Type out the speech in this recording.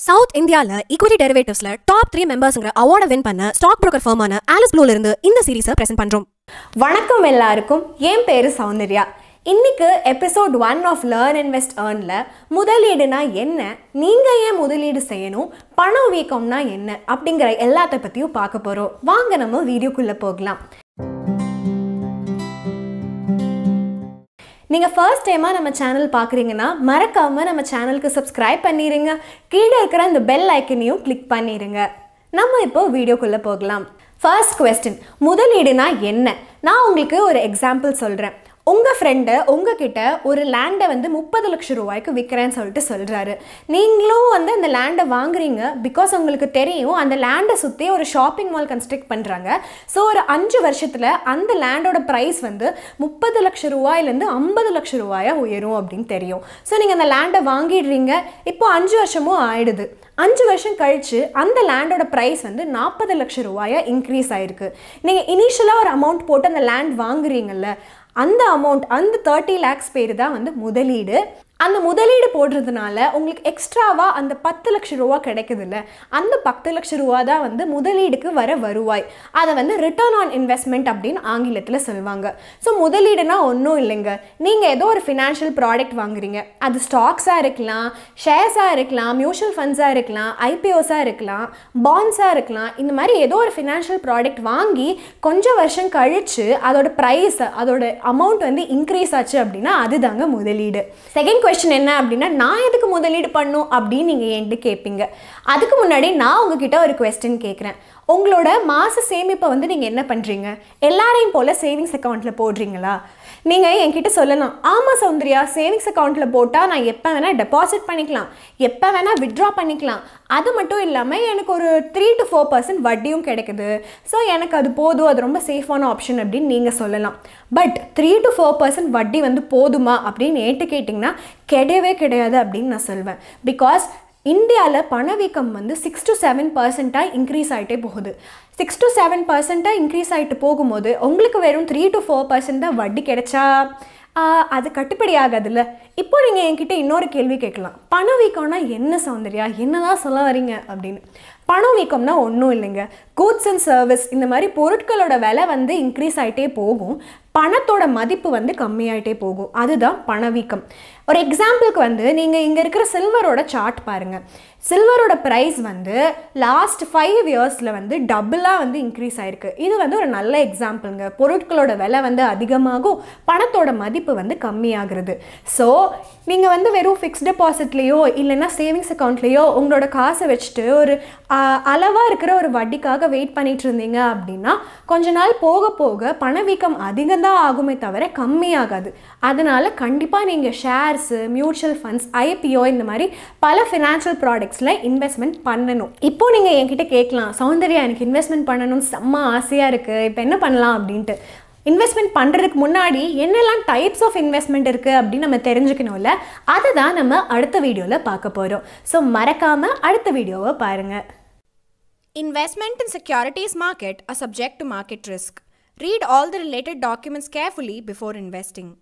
South இந்தியால equity டெரிவேட்டிவ்ஸ்ல top three மெம்பர்ஸ்ங்கிற அவார்டை வின் பண்ண ஸ்டாக் புரோக்கர் ஃபர்மான ஆலிஸ் ப்ளூல இருந்து இந்த சீரிஸை பிரசென்ட் பண்றோம் வணக்கம் எல்லாருக்கும் என் பேரு சௌந்தர்யா இன்னைக்கு episode one of learn invest ஏர்னில் முதலீடுனா என்ன நீங்கள் ஏன் முதலீடு செய்யணும் பணம் வீக்கம்னா என்ன அப்படிங்கிற எல்லாத்த பற்றியும் பார்க்க போகிறோம் வாங்க நம்ம வீடியோக்குள்ளே போகலாம் நீங்கள் ஃபர்ஸ்ட் டைமாக நம்ம சேனல் பார்க்குறீங்கன்னா மறக்காமல் நம்ம சேனலுக்கு சப்ஸ்கிரைப் பண்ணிடுங்க கீழே இருக்கிற இந்த பெல் ஐக்கனையும் கிளிக் பண்ணிடுங்க நம்ம இப்போ வீடியோக்குள்ளே போகலாம் ஃபர்ஸ்ட் கொஸ்டின் முதலீடுனா என்ன நான் உங்களுக்கு ஒரு எக்ஸாம்பிள் சொல்கிறேன் உங்கள் ஃப்ரெண்டு உங்ககிட்ட ஒரு லேண்டை வந்து முப்பது லட்சம் ரூபாய்க்கு விற்கிறேன்னு சொல்லிட்டு சொல்கிறாரு நீங்களும் வந்து அந்த லேண்டை வாங்குறீங்க பிகாஸ் உங்களுக்கு தெரியும் அந்த லேண்டை சுற்றி ஒரு ஷாப்பிங் மால் கன்ஸ்ட்ரக்ட் பண்ணுறாங்க ஸோ ஒரு அஞ்சு வருஷத்தில் அந்த லேண்டோட ப்ரைஸ் வந்து முப்பது லட்சம் ரூபாயிலேருந்து ஐம்பது லட்சம் ரூபாயாக உயரும் அப்படின்னு தெரியும் ஸோ நீங்கள் அந்த லேண்டை வாங்கிடுறீங்க இப்போ அஞ்சு வருஷமும் ஆயிடுது அஞ்சு வருஷம் கழித்து அந்த லேண்டோட ப்ரைஸ் வந்து நாற்பது லட்சம் ரூபாயாக இன்க்ரீஸ் ஆயிருக்கு நீங்கள் இனிஷியலாக ஒரு அமௌண்ட் போட்டு அந்த லேண்ட் வாங்குறீங்கல்ல அந்த அமௌண்ட் அந்த தேர்ட்டி லேக்ஸ் பேர் தான் வந்து முதலீடு அந்த முதலீடு போடுறதுனால உங்களுக்கு எக்ஸ்ட்ராவாக அந்த பத்து லட்சம் ரூபா கிடைக்குதுல்ல அந்த பத்து லட்சம் ரூபா தான் வந்து முதலீடுக்கு வர வருவாய் அதை வந்து ரிட்டர்ன் ஆன் இன்வெஸ்ட்மெண்ட் அப்படின்னு ஆங்கிலத்தில் சொல்லுவாங்க ஸோ முதலீடுனா ஒன்றும் இல்லைங்க நீங்கள் ஏதோ ஒரு ஃபினான்ஷியல் ப்ராடக்ட் வாங்குறீங்க அது ஸ்டாக்ஸாக இருக்கலாம் ஷேர்ஸாக இருக்கலாம் மியூச்சுவல் ஃபண்ட்ஸாக இருக்கலாம் ஐபிஓஸாக இருக்கலாம் பாண்ட்ஸாக இருக்கலாம் இந்த மாதிரி ஏதோ ஒரு ஃபினான்ஷியல் ப்ராடக்ட் வாங்கி கொஞ்சம் வருஷம் கழித்து அதோட ப்ரைஸ் அதோட அமௌண்ட் வந்து இன்க்ரீஸ் ஆச்சு அப்படின்னா அதுதாங்க முதலீடு செகண்ட் கொஸ்டின் என்ன அப்படின்னா நான் எதுக்கு முதலீடு பண்ணும் அப்படின்னு நீங்கள் என்கிட்ட கேட்பீங்க அதுக்கு முன்னாடி நான் உங்ககிட்ட ஒரு கொஸ்டின் கேட்குறேன் உங்களோட மாத சேமிப்பை வந்து நீங்கள் என்ன பண்ணுறீங்க எல்லாரையும் போல் சேவிங்ஸ் அக்கௌண்ட்டில் போடுறீங்களா நீங்கள் என்கிட்ட சொல்லலாம் ஆமாம் சௌந்தர்யா சேவிங்ஸ் அக்கௌண்ட்டில் போட்டால் நான் எப்போ வேணால் டெபாசிட் பண்ணிக்கலாம் எப்போ வேணால் வித்ட்ரா பண்ணிக்கலாம் அது மட்டும் இல்லாமல் எனக்கு ஒரு த்ரீ டு ஃபோர் பர்சன்ட் வட்டியும் கிடைக்குது ஸோ எனக்கு அது போதும் அது ரொம்ப சேஃபான ஆப்ஷன் அப்படின்னு நீங்கள் சொல்லலாம் but three to four percent வட்டி வந்து போதுமா அப்படின்னு ஏன்ட்டு கேட்டிங்கன்னா கிடையவே கிடையாது அப்படின்னு நான் சொல்வேன் பிகாஸ் இந்தியாவில் பணவீக்கம் வந்து சிக்ஸ் டு செவன் பர்சண்ட்டாக இன்க்ரீஸ் ஆகிட்டே போகுது சிக்ஸ் டு செவன் பர்சண்ட்டாக இன்க்ரீஸ் ஆகிட்டு போகும்போது உங்களுக்கு வெறும் த்ரீ டு ஃபோர் பர்சன்ட் தான் வட்டி கிடைச்சா அது கட்டுப்படி ஆகாதுல்ல இப்போ நீங்கள் என்கிட்ட இன்னொரு கேள்வி கேட்கலாம் பணவீக்கம்னா என்ன சௌந்தர்யா என்னதான் சொல்ல வரீங்க அப்படின்னு பணவீக்கம்னா ஒன்றும் இல்லைங்க கூட்ஸ் அண்ட் சர்வீஸ் இந்த மாதிரி பொருட்களோட விலை வந்து இன்க்ரீஸ் ஆகிட்டே போகும் பணத்தோட மதிப்பு வந்து கம்மியாயிட்டே போகும் அதுதான் பணவீக்கம் ஒரு எக்ஸாம்பிளுக்கு வந்து நீங்கள் இங்கே இருக்கிற சில்வரோட சார்ட் பாருங்கள் சில்வரோட ப்ரைஸ் வந்து லாஸ்ட் ஃபைவ் இயர்ஸில் வந்து டபுளாக வந்து இன்க்ரீஸ் ஆயிருக்கு இது வந்து ஒரு நல்ல எக்ஸாம்பிளுங்க பொருட்களோட விலை வந்து அதிகமாகும் பணத்தோட மதிப்பு வந்து கம்மியாகிறது ஸோ நீங்கள் வந்து வெறும் ஃபிக்ஸ்ட் டெபாசிட்லேயோ இல்லைன்னா சேவிங்ஸ் அக்கௌண்ட்லேயோ உங்களோட காசை வச்சுட்டு ஒரு அளவாக இருக்கிற ஒரு வட்டிக்காக வெயிட் பண்ணிட்டு இருந்தீங்க அப்படின்னா கொஞ்ச நாள் போக போக பணவீக்கம் அதிகம்தான் ஆகுமே தவிர கம்மியாகாது அதனால் கண்டிப்பாக நீங்கள் ஷேர்ஸு மியூச்சுவல் ஃபண்ட்ஸ் ஐபிஓ இந்த மாதிரி பல ஃபினான்ஷியல் ப்ராடக்ட்ஸில் இன்வெஸ்ட்மெண்ட் பண்ணணும் இப்போ நீங்கள் என்கிட்ட கேட்கலாம் சௌந்தர்யா எனக்கு இன்வெஸ்ட்மெண்ட் பண்ணணும்னு செம்ம ஆசையாக இருக்குது இப்போ என்ன பண்ணலாம் அப்படின்ட்டு இன்வெஸ்ட்மெண்ட் பண்ணுறதுக்கு முன்னாடி என்னெல்லாம் டைப்ஸ் ஆஃப் இன்வெஸ்ட்மெண்ட் இருக்குது அப்படின்னு நம்ம தெரிஞ்சுக்கணும்ல அதை தான் நம்ம அடுத்த வீடியோவில் பார்க்க போகிறோம் ஸோ மறக்காமல் அடுத்த வீடியோவை பாருங்கள் Investment in securities market are subject to market risk. Read all the related documents carefully before investing.